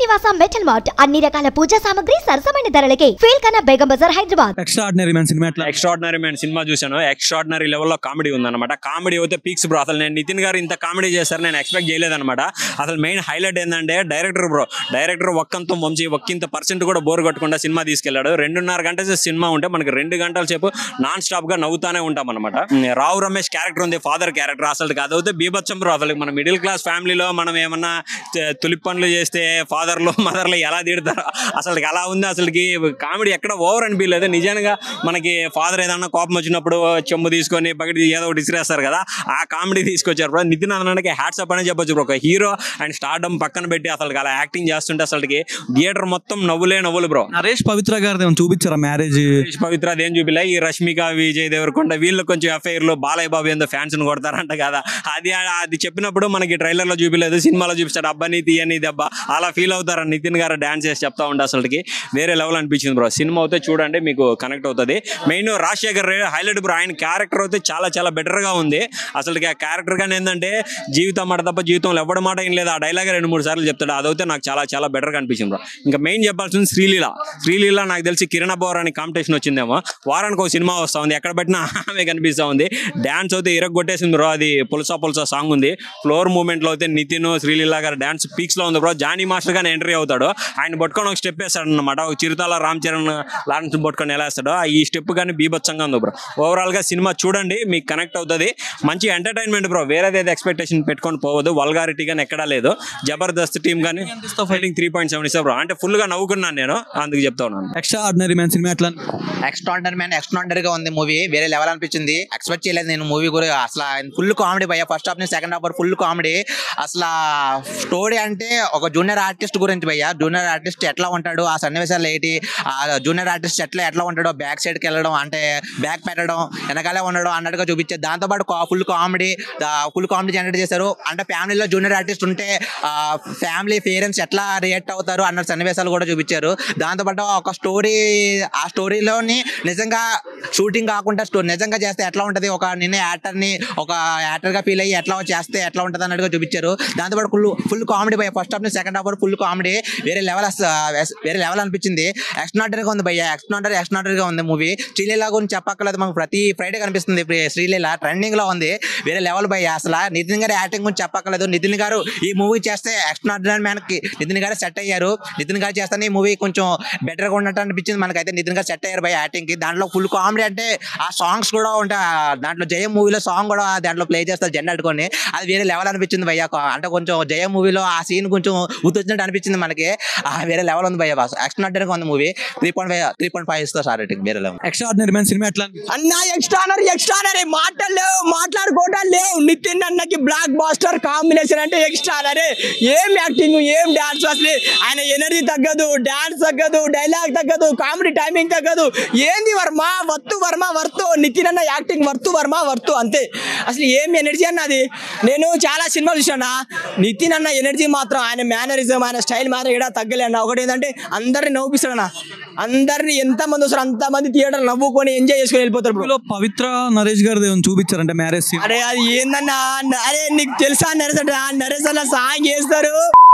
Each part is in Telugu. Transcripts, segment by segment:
శ్రీనివాస మెటల్ మార్ట్ అన్ని రకాల పూజా సామాగ్రి సరసమైన ధరలకి ఫీల్ కన్నా బేగం బజార్ హైదరాబాద్ ఎక్స్ట్రాడినరీ మ్యాన్ సినిమా ఎట్లా ఎక్స్ట్రాడినరీ మ్యాన్ సినిమా చూశాను ఎక్స్ట్రాడినరీ లెవెల్లో కామెడీ ఉందన్నమాట కామెడీ అయితే పీక్స్ బ్రో అసలు నేను నితిన్ గారు ఇంత కామెడీ చేస్తారు నేను ఎక్స్పెక్ట్ చేయలేదన్నమాట అసలు మెయిన్ హైలైట్ ఏంటంటే డైరెక్టర్ బ్రో డైరెక్టర్ ఒక్కంతో వంశీ ఒక్కింత పర్సెంట్ కూడా బోర్ కొట్టకుండా సినిమా తీసుకెళ్లాడు రెండున్నర గంటల సేపు సినిమా ఉంటే మనకి రెండు గంటల సేపు నాన్ స్టాప్ గా నవ్వుతానే ఉంటాం అనమాట రావు రమేష్ క్యారెక్టర్ ఉంది ఫాదర్ క్యారెక్టర్ అసలు అదైతే బీభత్సం బ్రో అసలు మన మిడిల్ క్లాస్ ఫ్యామిలీలో మనం ఏమన్నా త- తులి పనులు చేస్తే ఫాదర్లు మదర్లు ఎలా తిడతారో అసలు అలా ఉంది అసలుకి కామెడీ ఎక్కడ ఓవర్ అనిపించలేదు నిజంగా మనకి ఫాదర్ ఏదన్నా కోపం వచ్చినప్పుడు చెంబు తీసుకొని బకెట్ ఏదో ఒకటి ఇసిరేస్తారు కదా ఆ కామెడీ తీసుకొచ్చారు బ్రో నితిన్ అన్నకి హ్యాట్సప్ అనే చెప్పొచ్చు బ్రో ఒక హీరో అండ్ స్టార్డమ్ పక్కన పెట్టి అసలు అలా యాక్టింగ్ చేస్తుంటే అసలుకి థియేటర్ మొత్తం నవ్వులే నవ్వులు బ్రో నరేష్ పవిత్ర గారిది ఏమైనా చూపించారా మ్యారేజ్ సురేష్ పవిత్ర అదేం చూపిలే ఈ రష్మిక విజయ్ దేవరకొండ వీళ్ళు కొంచెం ఎఫ్ఐఆర్ లో బాలయ్య బాబు ఏందో ఫ్యాన్స్ కొడతారంట కదా అది అది చెప్పినప్పుడు మనకి ట్రైలర్ లో చూపిలేదు సినిమాలో చూపిస్తాడు అబ్బాని తీయని దెబ్బ అలా ఫీల్ అవుతారు నితిన్ గారు డాన్స్ చేసి చెప్తా ఉంటే అసలుకి వేరే లెవెల్ అనిపించింది బ్రో సినిమా అయితే చూడండి మీకు కనెక్ట్ అవుతుంది మెయిన్ రాజశేఖర్ హైలైట్ బ్రో ఆయన క్యారెక్టర్ అయితే చాలా చాలా బెటర్ గా ఉంది అసలుకి ఆ క్యారెక్టర్ కానీ ఏంటంటే జీవితం మాట తప్ప జీవితంలో ఎవడ మాట ఏం లేదు ఆ డైలాగ్ రెండు మూడు సార్లు చెప్తాడు అదైతే నాకు చాలా చాలా బెటర్ గా అనిపించింది బ్రో ఇంకా మెయిన్ చెప్పాల్సింది శ్రీలీల శ్రీలీల నాకు తెలిసి కిరణ్ బోర్ అని కాంపిటీషన్ వచ్చిందేమో వారానికి ఒక సినిమా వస్తా ఉంది ఎక్కడ పెట్టినా ఆమె కనిపిస్తా ఉంది డాన్స్ అయితే ఇరగొట్టేసింది బ్రో అది పులసా పులసా సాంగ్ ఉంది ఫ్లోర్ మూమెంట్ లో అయితే నితిన్ శ్రీలీల గారు డాన్స్ పీక్స్ లో ఉంది బ్రో జానీ మాస్టర్ గానే ఎంట్రీ అవుతాడు ఆయన పట్టుకొని ఒక స్టెప్ వేస్తాడు అనమాట ఒక చిరుతాల రామ్ చరణ్ లారెన్స్ పట్టుకొని ఎలా వేస్తాడో ఈ స్టెప్ కానీ బీభత్సంగా ఉంది బ్రో ఓవరాల్ గా సినిమా చూడండి మీకు కనెక్ట్ అవుతుంది మంచి ఎంటర్టైన్మెంట్ బ్రో వేరేది ఏదో ఎక్స్పెక్టేషన్ పెట్టుకొని పోవద్దు వల్గారిటీ కానీ ఎక్కడా లేదు జబర్దస్త్ టీం కానీ ఫైటింగ్ త్రీ పాయింట్ సెవెన్ ఇస్తా బ్రో అంటే ఫుల్ గా నవ్వుకున్నాను నేను అందుకు చెప్తా ఉన్నాను ఎక్స్ట్రాడినరీ మ్యాన్ సినిమా ఎట్లా ఎక్స్ట్రాడనరీ మ్యాన్ ఎక్స్ట్రాడనరీ గా ఉంది మూవీ వేరే లెవెల్ అనిపించింది ఎక్స్పెక్ట్ చేయలేదు నేను మూవీ కూడా అసలు ఫుల్ కామెడీ భయ్య ఫస్ట్ హాఫ్ నుంచి సెకండ్ హాఫ్ ఫుల్ కామెడీ అసలు స్టోరీ అంటే ఒక జూనియర్ ఆర్టిస్ట్ గురించి భయ్య జూనియర్ ఆర్టిస్ట్ ఎట్లా ఉంటాడు ఆ సన్నివేశాలు ఏంటి ఆ జూనియర్ ఆర్టిస్ట్ ఎట్లా ఎట్లా ఉంటాడో బ్యాక్ సైడ్కి వెళ్ళడం అంటే బ్యాక్ పెట్టడం వెనకాలే ఉండడం అన్నట్టుగా చూపించారు దాంతోపాటు full comedy full comedy generate చేశారు అంటే ఫ్యామిలీలో జూనియర్ ఆర్టిస్ట్ ఉంటే ఫ్యామిలీ పేరెంట్స్ ఎట్లా రియాక్ట్ అవుతారు అన్న సన్నివేశాలు కూడా చూపించారు దాంతోపాటు ఒక స్టోరీ ఆ స్టోరీలోని నిజంగా షూటింగ్ కాకుండా స్టో నిజంగా చేస్తే ఎట్లా ఉంటుంది ఒక నిన్న యాక్టర్ని ఒక యాక్టర్గా ఫీల్ అయ్యి ఎట్లా చేస్తే ఎట్లా ఉంటుంది అన్నట్టుగా చూపించారు దాంతోపాటు ఫుల్ ఫుల్ కామెడీ భయ్య ఫస్ట్ హాఫ్ నుంచి సెకండ్ హాఫ్ ఫుల్ కామెడీ వేరే లెవెల్ వేరే లెవెల్ అనిపించింది ఎక్స్ట్రాడనరీగా ఉంది భయ్య ఎక్స్ట్రాడనరీ ఎక్స్ట్రాడనరీగా ఉంది మూవీ శ్రీలీల గురించి చెప్పక్కర్లేదు మనకు ప్రతి ఫ్రైడే కనిపిస్తుంది ఇప్పుడు శ్రీలీల ట్రెండింగ్ లో ఉంది వేరే లెవెల్ భయ్య అసలు నితిన్ గారి యాక్టింగ్ గురించి చెప్పక్కర్లేదు నితిన్ గారు ఈ మూవీ చేస్తే ఎక్స్ట్రాడనరీ మ్యాన్ కి నితిన్ గారు సెట్ అయ్యారు నితిన్ గారు చేస్తానే ఈ మూవీ కొంచెం బెటర్ గా ఉన్నట్టు అనిపించింది మనకైతే నితిన్ గారు సెట్ అయ్యారు భయ యాక్టింగ్ కి దాంట్లో ఫుల్ కామెడీ అంటే ఆ సాంగ్స్ కూడా ఉంటాయి ఆ దాంట్లో జయం మూవీలో సాంగ్ కూడా దాంట్లో ప్లే చేస్తారు జెండా అట్టుకొని అది వేరే లెవెల్ అనిపించింది భయ్య అంటే కొంచెం జయం మూవీలో ఆ సీన్ కొంచెం గుర్తొచ్చినట్టు అనిపించింది మనకి ఆ వేరే లెవెల్ ఉంది భయ్య ఎక్స్ట్రాడనరీగా ఉంది movie three point five three point five ఇస్తారు సార్ రేటింగ్ వేరే లెవెల్ ఎక్స్ట్రాడినరీ మ్యాన్ సినిమా ఎట్లా అన్న ఎక్స్ట్రానరీ ఎక్స్ట్రానరీ మాటలు లేవు మాట్లాడుకోవటాలు లేవు నితిన్ అన్నకి బ్లాక్ బాస్టర్ కాంబినేషన్ అంటే ఎక్స్ట్రానరీ ఏం యాక్టింగ్ ఏం డాన్స్ అసలు ఆయన ఎనర్జీ తగ్గదు డాన్స్ తగ్గదు డైలాగ్ తగ్గదు కామెడీ టైమింగ్ తగ్గదు ఏంది వర్మ వర్తు వర్మ వర్తు నితిన్ అన్న యాక్టింగ్ వర్తు వర్మ వర్తు అంతే అసలు ఏం ఎనర్జీ అన్నది నేను చాలా సినిమాలు చూసానా నితిన్ అన్న ఎనర్జీ మాత్రం ఆయన మేనరిజం ఆయన స్టైల్ మాత్రం ఇక్కడ తగ్గలే అన్న ఒకటి ఏంటంటే అందరిని నవ్వుపిస్తాడన్న అందరిని ఎంతమంది వస్తారు అంతమంది థియేటర్ నవ్వుకొని ఎంజాయ్ చేసుకొని వెళ్ళిపోతారు bro. ఇందులో పవిత్ర నరేష్ గారిది ఏమైనా చూపించారంటే మ్యారేజ్ సీన్ అరే అది ఏందన్నా న- అరే నీకు తెలుసా నరేష్ అంటే ఆ నరేష్ అన్న సాంగ్ చేస్తారు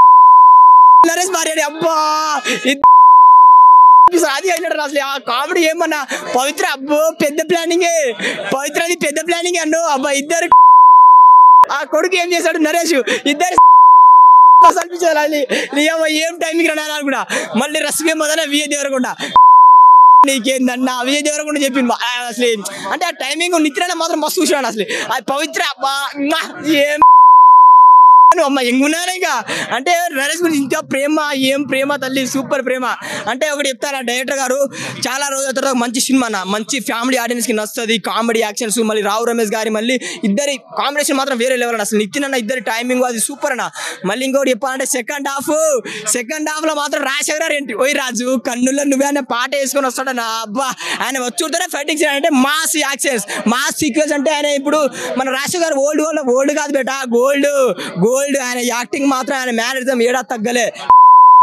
నరేష్ భార్య అని, అబ్బా ఇది అది అయినాడు అసలు ఆ కామెడీ ఏమన్నా పవిత్ర అబ్బో పెద్ద ప్లానింగ్ పవిత్రది పెద్ద ప్లానింగ్ అన్ను అబ్బా ఇద్దరు ఆ కొడుకు ఏం చేశాడు నరేష్ ఇద్దరు అనిపించాలి అది నీ అమ్మ ఏం టైమింగ్ రాను కూడా మళ్ళీ రస్మే మొదల విజయ్ దేవరకుండా నీకేందన్న విజయ్ దేవరకుండా చెప్పింది మా- ఆ అసలు అంటే ఆ టైమింగ్ నిత్రాన మాత్రం మస్తు చూసాను అసలు అది పవిత్ర అబ్బా, మ్మా, ఏం నువ్వు అమ్మ ఎంగున్నాను ఇంకా అంటే నరేష్ గురించి ఇంకా ప్రేమ ఏం ప్రేమ తల్లి సూపర్ ప్రేమ అంటే ఒకటి చెప్తారా డైరెక్టర్ గారు చాలా రోజుల తర్వాత మంచి సినిమా అన్న మంచి ఫ్యామిలీ ఆడియన్స్ కి నచ్చుతుంది కామెడీ యాక్షన్స్ మళ్ళీ రావు రమేష్ గారి మళ్ళీ ఇద్దరి కాంబినేషన్ మాత్రం వేరే లెవెల్ అన్న అసలు నితిన్ అన్న ఇద్దరి టైమింగ్ అది సూపర్ అన్న మళ్ళీ ఇంకోటి చెప్పాలంటే సెకండ్ హాఫ్ సెకండ్ హాఫ్ లో మాత్రం రాజశేఖర్ గారు ఏంటి ఓయ్ రాజు కన్నుల్లో నువ్వే అనే పాట వేసుకొని వస్తాడన్న అబ్బా ఆయన వచ్చుంటేనే ఫైటింగ్ అంటే మాస్ యాక్షన్స్ మాస్ సీక్వెన్స్ అంటే ఆయన ఇప్పుడు మన రాజశేఖర్ గారు ఓల్డ్ ఓల్డ్ ఓల్డ్ కాదు బేటా గోల్డ్ గోల్డ్ ఆయన యాక్టింగ్ మాత్రం ఆయన మేనరిజం ఏడా తగ్గలే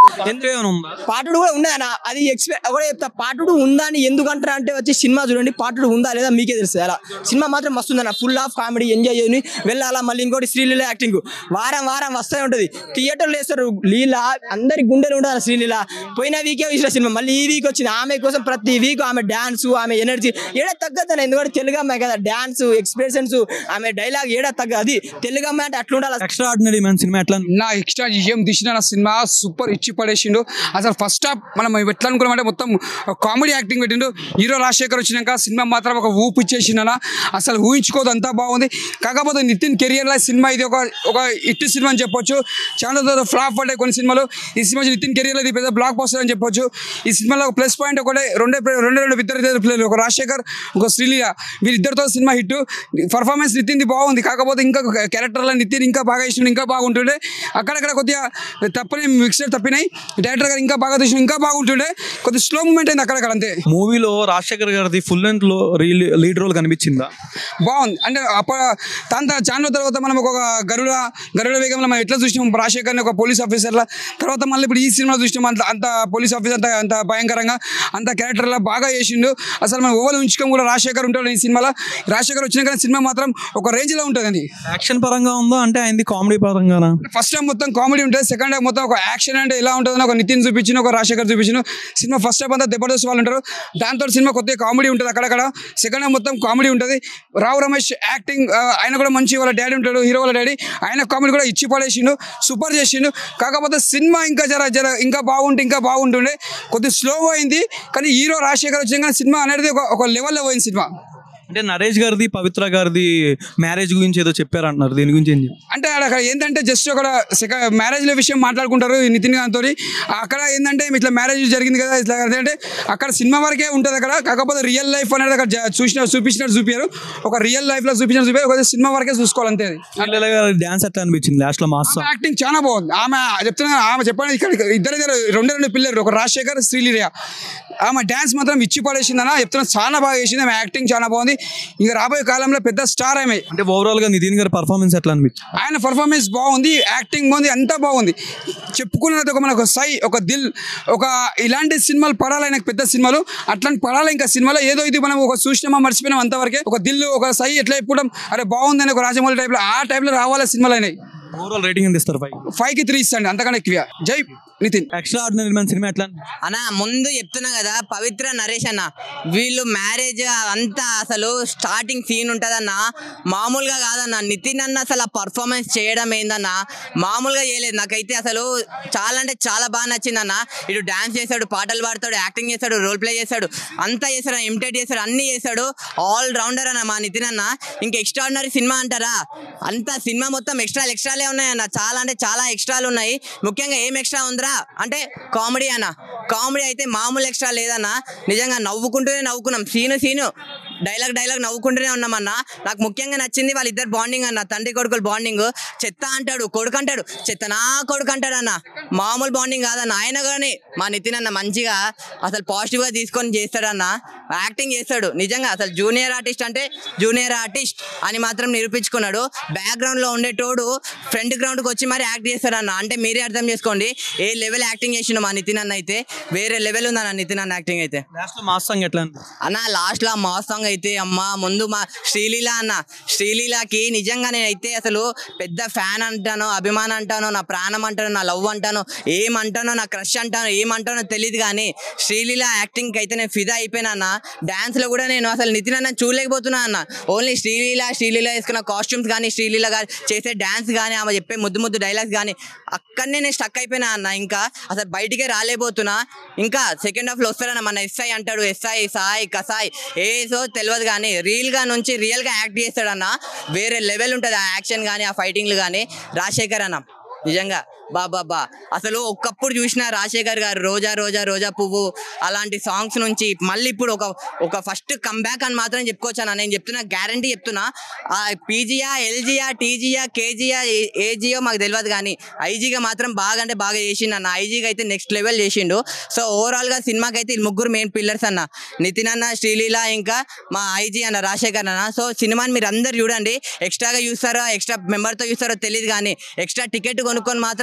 ఎందుకు ఏమైనా ఉందా పాటుడు కూడా ఉన్నది అన్న అది ఎక్స్పెక్ట్ కూడా చెప్తా పాటుడు ఉందా అని ఎందుకు అంటారా అంటే వచ్చి సినిమా చూడండి పాటుడు ఉందా లేదా మీకే తెలుస్తుంది అలా సినిమా మాత్రం మస్తు ఉందన్న ఫుల్ ఆఫ్ కామెడీ ఎంజాయ్ చేయని వెళ్ళాలా మళ్ళీ ఇంకోటి శ్రీలీల యాక్టింగ్ వారం వారం వస్తూనే ఉంటుంది థియేటర్లో వేస్తారు లీల అందరి గుండెలు ఉంటుంది శ్రీలీల పోయిన వీకే ఇచ్చిన సినిమా మళ్ళీ ఈ వీక్ వచ్చింది ఆమె కోసం ప్రతి వీక్ ఆమె డాన్స్ ఆమె ఎనర్జీ ఏడ తగ్గదు ఎందుకంటే తెలుగు అమ్మాయి కదా డాన్స్ ఎక్స్ప్రెషన్స్ ఆమె డైలాగ్ ఏడ తగ్గదు అది తెలుగు అమ్మాయి అంటే అట్లా ఉండాలి ఎక్స్ట్రా ఆర్డినరీ మ్యాన్ సినిమా ఎట్లా అనిపించింది? నా ఎక్స్ట్రా ఏం తీసిన నా సినిమా సూపర్ ఇచ్చి పడేసిండు అసలు ఫస్ట్ హాఫ్ మనం ఎట్లా అనుకున్నామంటే మొత్తం కామెడీ యాక్టింగ్ పెట్టిండు హీరో రాజశేఖర్ వచ్చినాక సినిమా మాత్రం ఒక ఊపు ఇచ్చేసిండన అసలు ఊహించుకోదు అంతా బాగుంది కాకపోతే నితిన్ కెరియర్ లో సినిమా ఇది ఒక ఒక ఇట్టి సినిమా అని చెప్పొచ్చు చాలా ఫ్లాప్ పడ్డాయి కొన్ని సినిమాలు ఈ సినిమా నితిన్ కెరియర్ లో ఇది పెద్ద బ్లాక్ బాస్టర్ అని చెప్పొచ్చు ఈ సినిమాలో ఒక ప్లస్ పాయింట్ ఒకటే రెండే రెండే రెండు ఇద్దరు ఇద్దరు ప్లేయర్లు ఒక రాజశేఖర్ ఒక శ్రీలీల వీరిద్దరితో సినిమా హిట్ పర్ఫార్మెన్స్ నితిన్ది బాగుంది కాకపోతే ఇంకా క్యారెక్టర్లో నితిన్ ఇంకా బాగా ఇష్టం ఇంకా బాగుంటుండే అక్కడక్కడ కొద్దిగా తప్పని మిక్సర్ తప్పినాయి డైరెక్టర్ గారు ఇంకా బాగా తీసిన ఇంకా బాగుంటుండే కొద్దిగా స్లో మూమెంట్ అయింది అక్కడక్కడ అంతే మూవీలో రాజశేఖర్ గారిది ఫుల్ లెంత్ లో లీడ్ రోల్ కనిపించిందా బాగుంది అంటే అప్పుడు దాని తర్వాత చాలా తర్వాత మనం ఒక గరుడ గరుడ వేగంలో మనం ఎట్లా చూసినాం రాజశేఖర్ని ఒక పోలీస్ ఆఫీసర్లా తర్వాత మళ్ళీ ఇప్పుడు ఈ సినిమా చూసినాం అంత అంత పోలీస్ ఆఫీసర్ అంత అంత భయంకరంగా అంత క్యారెక్టర్లా బాగా చేసిండు అసలు మనం ఓవర్ ఉంచుకోం కూడా రాజశేఖర్ ఉంటాడు ఈ సినిమాలో రాజశేఖర్ వచ్చినాక సినిమా మాత్రం ఒక రేంజ్లో ఉంటుందండి యాక్షన్ పరంగా ఉందా అంటే ఆయనది కామెడీ పరంగానా ఫస్ట్ టైం మొత్తం కామెడీ ఉంటుంది సెకండ్ టైం మొత్తం ఒక యాక్షన్ అంటే ఎలా ఉంటుందని ఒక నితిన్ చూపించిన ఒక రాజశేఖర్ చూపించిన సినిమా ఫస్ట్ టైం అంతా జబర్దస్త్ వాళ్ళు ఉంటారు దాంతో సినిమా కొద్దిగా కామెడీ ఉంటుంది అక్కడక్కడ సెకండ్ టైం మొత్తం కామెడీ ఉంటుంది రావు రమేష్ యాక్టింగ్ ఆ, ఆయన కూడా మంచి వాళ్ళ డాడీ ఉంటాడు హీరో వాళ్ళ డాడీ ఆయన కామెడీ కూడా ఇచ్చి పడేసిండు సూపర్ చేసిండు కాకపోతే సినిమా ఇంకా జర జర ఇంకా బాగుంటే ఇంకా బాగుంటుండే కొద్దిగా స్లో అయింది కానీ హీరో రాజశేఖర్ వచ్చిన కానీ సినిమా అనేది ఒక ఒక లెవెల్లో పోయింది సినిమా అంటే నరేష్ గారిది పవిత్ర గారిది మ్యారేజ్ గురించి ఏదో చెప్పారంటున్నారు దీని గురించి ఏం చెప్పారు? అంటే ఆడ అక్కడ ఏంటంటే జస్ట్ ఒక మ్యారేజ్ విషయం మాట్లాడుకుంటారు ఈ నితిన్ గారితో అక్కడ ఏంటంటే ఇట్లా మ్యారేజ్ జరిగింది కదా ఇట్లా అంటే అక్కడ సినిమా వరకే ఉంటుంది అక్కడ కాకపోతే రియల్ లైఫ్ అనేది అక్కడ జ- చూసిన చూపించినట్టు చూపారు ఒక రియల్ లైఫ్ లో చూపించినట్టు చూపారు ఒక సినిమా వరకే చూసుకోవాలి అంతే అది శ్రీలీల గారి డాన్స్ ఎట్లా అనిపించింది లాస్ట్ లో మాస్ ఆమె యాక్టింగ్ చాలా బాగుంది ఆమె చెప్తున్నా ఆమె చెప్పండి ఇక్కడ ఇద్దరు ఇద్దరు రెండు రెండు పిల్లలు ఒక రాజశేఖర్ శ్రీలీల ఆమె డ్యాన్స్ మాత్రం ఇచ్చి పడేసిందన్న చెప్తున్నా చాలా బాగా చేసింది ఆమె యాక్టింగ్ చాలా బాగుంది ఇంకా రాబోయే కాలంలో పెద్ద స్టార్ ఆమె అంటే ఓవరాల్ గా నితిన్ గారి పర్ఫార్మెన్స్ ఎట్లా అనిపించింది ఆయన పర్ఫార్మెన్స్ బాగుంది యాక్టింగ్ బాగుంది అంతా బాగుంది చెప్పుకున్నది ఒక మనకు సై ఒక దిల్ ఒక ఇలాంటి సినిమాలు పడాలి ఆయనకు పెద్ద సినిమాలు అట్లాంటి పడాలి ఇంకా సినిమాలో ఏదో ఇది మనం ఒక చూసినామా మర్చిపోయినాం అంతవరకే ఒక దిల్ ఒక సై ఎట్లా చెప్పుకోవడం అరే బాగుందని ఒక రాజమౌళి టైప్లో ఆ టైప్లో రావాలి సినిమాలు అయినాయి ఓవరాల్ రేటింగ్ ఎంత ఇస్తారు ఫైవ్ ఫైవ్ కి త్రీ ఇస్తాండి అంతకన్నా ఎక్కువ జై నితిన్ ఎక్స్ట్రా ఆర్డినరీ మ్యాన్ సినిమా ఎట్లా అనిపించింది? అన్న ముందు చెప్తున్నా కదా పవిత్ర నరేష్ అన్న వీళ్ళు మ్యారేజ్ అంతా అసలు స్టార్టింగ్ సీన్ ఉంటుందన్న మామూలుగా కాదన్న నితిన్ అన్న అసలు ఆ పర్ఫార్మెన్స్ చేయడం ఏందన్న మామూలుగా చేయలేదు నాకైతే అసలు చాలా అంటే చాలా బాగా నచ్చిందన్న ఇటు డాన్స్ చేశాడు పాటలు పాడతాడు యాక్టింగ్ చేశాడు రోల్ ప్లే చేశాడు అంతా చేశాడు ఇమిటేట్ చేశాడు అన్ని చేశాడు ఆల్ రౌండర్ అన్న మా నితిన్ అన్న ఇంకా ఎక్స్ట్రాడినరీ సినిమా అంటారా అంత సినిమా మొత్తం ఎక్స్ట్రాలు ఎక్స్ట్రాలే ఉన్నాయన్న చాలా అంటే చాలా ఎక్స్ట్రాలు ఉన్నాయి ముఖ్యంగా ఏం ఎక్స్ట్రా ఉందిరా అంటే కామెడీ అన్న కామెడీ అయితే మామూలు ఎక్స్ట్రా లేదన్న నిజంగా నవ్వుకుంటూనే నవ్వుకున్నాం సీను సీను డైలాగ్ డైలాగ్ నవ్వుకుంటూనే ఉన్నామన్న నాకు ముఖ్యంగా నచ్చింది వాళ్ళిద్దరు బాండింగ్ అన్న తండ్రి కొడుకులు బాండింగ్ చెత్త అంటాడు కొడుకు అంటాడు చెత్త నా కొడుకు అంటాడు అన్న మామూలు బాండింగ్ కాదన్న ఆయన కానీ మా నితిన్ అన్న మంచిగా అసలు పాజిటివ్గా తీసుకొని చేస్తాడన్న యాక్టింగ్ చేస్తాడు నిజంగా అసలు జూనియర్ ఆర్టిస్ట్ అంటే జూనియర్ ఆర్టిస్ట్ అని మాత్రం నిరూపించుకున్నాడు బ్యాక్గ్రౌండ్లో ఉండేటోడు ఫ్రంట్ గ్రౌండ్కి వచ్చి మరి యాక్ట్ చేస్తాడన్న అంటే మీరే అర్థం చేసుకోండి ఏ లెవెల్ యాక్టింగ్ చేసిండు మా నితిన్ అన్న అయితే వేరే లెవెల్ ఉందన్న నితిన్ అన్న యాక్టింగ్ అయితే లాస్ట్ లో మాస్ సాంగ్ ఎట్లా అనిపించింది? అన్న లాస్ట్ లో మా సాంగ్ అయితే అమ్మ ముందు మా శ్రీలీల అన్న శ్రీలీలకి నిజంగా నేనైతే అసలు పెద్ద ఫ్యాన్ అంటాను అభిమానం అంటాను నా ప్రాణం అంటాను నా లవ్ అంటాను ఏమంటానో నా క్రష్ అంటాను ఏమంటానో తెలియదు కానీ శ్రీలీల యాక్టింగ్ అయితే నేను ఫిదా అయిపోయినా అన్న డాన్స్ లో కూడా నేను అసలు నితిన్ అన్న చూడలేకపోతున్నా అన్న ఓన్లీ శ్రీలీల శ్రీలీల వేసుకున్న కాస్ట్యూమ్స్ కానీ శ్రీలీల గారు చేసే డాన్స్ కానీ ఆమె చెప్పే ముద్దు ముద్దు డైలాగ్స్ కానీ అక్కడనే నేను స్టక్ అయిపోయినా అన్న ఇంకా అసలు బయటికే రాలేకపోతున్నా ఇంకా సెకండ్ హాఫ్ లో వస్తారన్న మన ఎస్ఐ అంటాడు ఎస్ఐ సాయ్ కసాయ్ ఏసో తెలియదు కానీ రియల్ గా నుంచి రియల్ గా యాక్ట్ చేస్తాడన్న వేరే లెవెల్ ఉంటుంది ఆ యాక్షన్ కానీ ఆ ఫైటింగ్లు కానీ రాజశేఖర్ అన్న నిజంగా బా బా బా అసలు ఒక్కప్పుడు చూసిన రాజశేఖర్ గారు రోజా రోజా రోజా పువ్వు అలాంటి సాంగ్స్ నుంచి మళ్ళీ ఇప్పుడు ఒక ఒక ఫస్ట్ కమ్బ్యాక్ అని మాత్రం చెప్పుకోవచ్చాను నేను చెప్తున్నా గ్యారంటీ చెప్తున్నా ఆ పీజీయా ఎల్జీయా టీజీయా కేజీయా ఏజీయో మాకు తెలియదు కానీ ఐజీగా మాత్రం బాగా అంటే బాగా చేసిండు అన్న ఐజీగా అయితే నెక్స్ట్ లెవెల్ చేసిండు సో ఓవరాల్ గా సినిమాకి అయితే ఈ ముగ్గురు మెయిన్ పిల్లర్స్ అన్న నితిన్ అన్న శ్రీలీల ఇంకా మా ఐజీ అన్న రాజశేఖర్ అన్న సో సినిమాని మీరు అందరు చూడండి ఎక్స్ట్రాగా చూస్తారో ఎక్స్ట్రా మెంబర్తో చూస్తారో తెలియదు కానీ ఎక్స్ట్రా టికెట్ కొనుక్కొని మాత్రం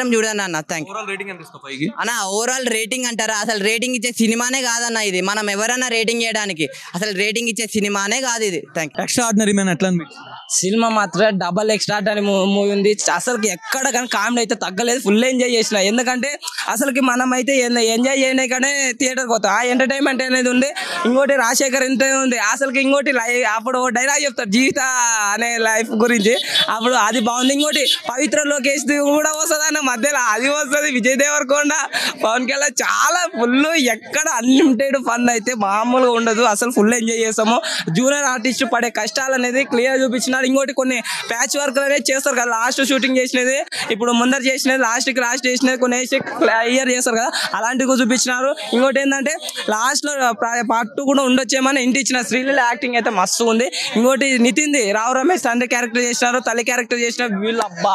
చూడండి అన్న థ్యాంక్ ఓవరాల్ రేటింగ్ ఎంత ఇస్తావు పైకి అన్న ఓవరాల్ రేటింగ్ అంటారా అసలు రేటింగ్ ఇచ్చే సినిమానే కాదన్న ఇది మనం ఎవరైనా రేటింగ్ చేయడానికి అసలు రేటింగ్ ఇచ్చే సినిమానే కాదు ఇది థ్యాంక్ ఎక్స్ట్రా ఆర్డినరీ మ్యాన్ ఎట్లా అనిపించింది సినిమా మాత్రం డబల్ ఎక్స్ట్రా అని మూవీ ఉంది అసలు ఎక్కడ కానీ కామెడీ అయితే తగ్గలేదు ఫుల్ ఎంజాయ్ చేసిన ఎందుకంటే అసలుకి మనం అయితే ఎంజాయ్ చేయనే కానీ థియేటర్ పోతాం ఆ ఎంటర్టైన్మెంట్ అనేది ఉంది ఇంకోటి రాజశేఖర్ ఎంత ఉంది అసలుకి ఇంకోటి లై అప్పుడు డైలాగ్ చెప్తారు జీవిత అనే లైఫ్ గురించి అప్పుడు అది బాగుంది ఇంకోటి పవిత్ర లోకేష్ కూడా వస్తుంది అన్న మధ్యలో అది వస్తుంది విజయ్ దేవరకొండ పవన్ కళ్యాణ్ చాలా ఫుల్ ఎక్కడ అన్లిమిటెడ్ ఫన్ అయితే మామూలుగా ఉండదు అసలు ఫుల్ ఎంజాయ్ చేస్తాము జూనియర్ ఆర్టిస్ట్ పడే కష్టాలు అనేది క్లియర్ చూపించినారు ఇంకోటి కొన్ని ప్యాచ్ వర్క్ అనేది చేస్తారు కదా లాస్ట్ షూటింగ్ చేసినది ఇప్పుడు ముందర చేసినది లాస్ట్ కి లాస్ట్ చేసినది కొన్ని వేసి ఇయర్ చేస్తారు కదా అలాంటివి చూపించినారు ఇంకోటి ఏంటంటే లాస్ట్ లో పార్ట్ టూ కూడా ఉండొచ్చేమని ఇంటి ఇచ్చిన శ్రీలీల యాక్టింగ్ అయితే మస్తు ఉంది ఇంకోటి నితిన్ది రావు రమేష్ తండ్రి క్యారెక్టర్ చేసినారు తల్లి క్యారెక్టర్ చేసిన వీళ్ళ అబ్బా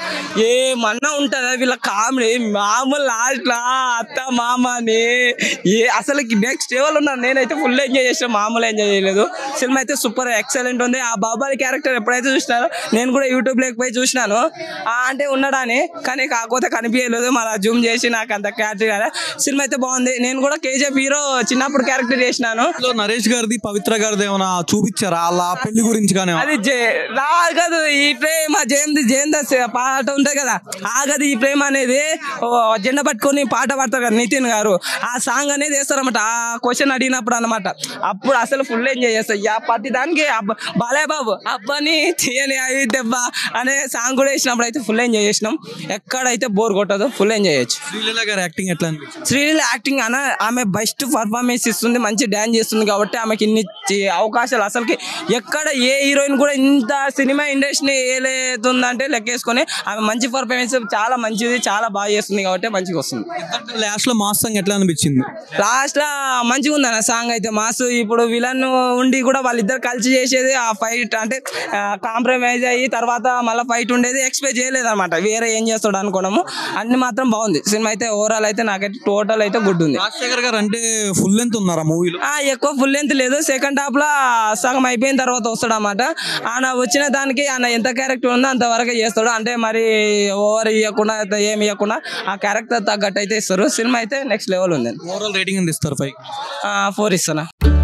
ఏమన్నా ఉంటుందా వీళ్ళ కామెడీ మామూలు లాస్ట్ లా అత్త మామ అని ఏ అసలు నెక్స్ట్ లెవెల్ ఉన్నారు నేనైతే ఫుల్ ఎంజాయ్ చేసిన మామూలు ఎంజాయ్ చేయలేదు సినిమా అయితే సూపర్ ఎక్సలెంట్ ఉంది ఆ బాబాయ్ క్యారెక్టర్ ఎప్పుడైతే చూసినారో నేను కూడా యూట్యూబ్ లోకి పోయి చూసినాను ఆ అంటే ఉన్నాడని కానీ కాకపోతే కనిపించలేదు మళ్ళీ జూమ్ చేసి నాకు అంత క్యారెక్టర్ కదా సినిమా అయితే బాగుంది నేను కూడా కేజీఎఫ్ హీరో చిన్నప్పుడు క్యారెక్టర్ చేసినాను ఇందులో నరేష్ గారిది పవిత్ర గారిది ఏమైనా చూపించారా వాళ్ళ పెళ్లి గురించి కానీ అది జే- రాగదు ఈ ప్రేమ జయంతి జయంతి పాట ఉంటుంది కదా ఆగదు ఈ ప్రేమ అనేది ఓ జెండా పట్టుకొని పాట పాడతారు కదా నితిన్ గారు ఆ సాంగ్ అనేది వేస్తారన్నమాట ఆ క్వశ్చన్ అడిగినప్పుడు అన్నమాట అప్పుడు అసలు ఫుల్ ఎంజాయ్ చేస్తారు యా ప్రతి దానికి అబ్బ బాలయ్య బాబు అబ్బని తీయని అవి దెబ్బ అనే సాంగ్ కూడా వేసినప్పుడు అయితే ఫుల్ ఎంజాయ్ చేసినాం ఎక్కడైతే బోర్ కొట్టదు ఫుల్ ఎంజాయ్ చేయొచ్చు శ్రీలీల గారి యాక్టింగ్ ఎట్లా అనిపించింది శ్రీలీల యాక్టింగ్ అన్న ఆమె బెస్ట్ పర్ఫార్మెన్స్ ఇస్తుంది మంచి డ్యాన్స్ చేస్తుంది కాబట్టి ఆమెకి ఇన్ని చి- అవకాశాలు అసలుకి ఎక్కడ ఏ హీరోయిన్ కూడా ఇంత సినిమా ఇండస్ట్రీ ఏలేదుందంటే లెక్కేసుకొని ఆమె మంచి పర్ఫార్మెన్స్ చాలా మంచిది చాలా బాగా చేస్తుంది కాబట్టి మంచిగా వస్తుంది లాస్ట్ లో మాస్ సాంగ్ ఎట్లా అనిపించింది లాస్ట్ లా మంచిగా ఉంది అన్న సాంగ్ అయితే మాస్ ఇప్పుడు విలన్ ఉండి కూడా వాళ్ళిద్దరు కలిసి చేసేది ఆ ఫైట్ అంటే కాంప్రమైజ్ అయ్యి తర్వాత మళ్ళీ ఫైట్ ఉండేది ఎక్స్పెక్ట్ చేయలేదు అనమాట వేరే ఏం చేస్తాడు అనుకోవడము అన్ని మాత్రం బాగుంది సినిమా అయితే ఓవరాల్ అయితే నాకైతే టోటల్ అయితే గుడ్ ఉంది రాజశేఖర్ గారు అంటే ఫుల్ లెంత్ ఉన్నారా మూవీలో ఆ, ఎక్కువ ఫుల్ లెంత్ లేదు సెకండ్ హాఫ్ లో సగం అయిపోయిన తర్వాత వస్తాడు అనమాట ఆయన వచ్చిన దానికి ఆయన ఎంత క్యారెక్టర్ ఉందో అంతవరకు చేస్తాడు అంటే మరి ఓవర్ ఇవ్వకుండా ఏమి ఇవ్వకుండా ఆ క్యారెక్టర్ తగ్గట్టు అయితే ఇస్తారు సినిమా అయితే నెక్స్ట్ లెవెల్ ఉంది ఓవరాల్ రేటింగ్ ఎంత ఇస్తారు పైకి ఫోర్ ఇస్తానా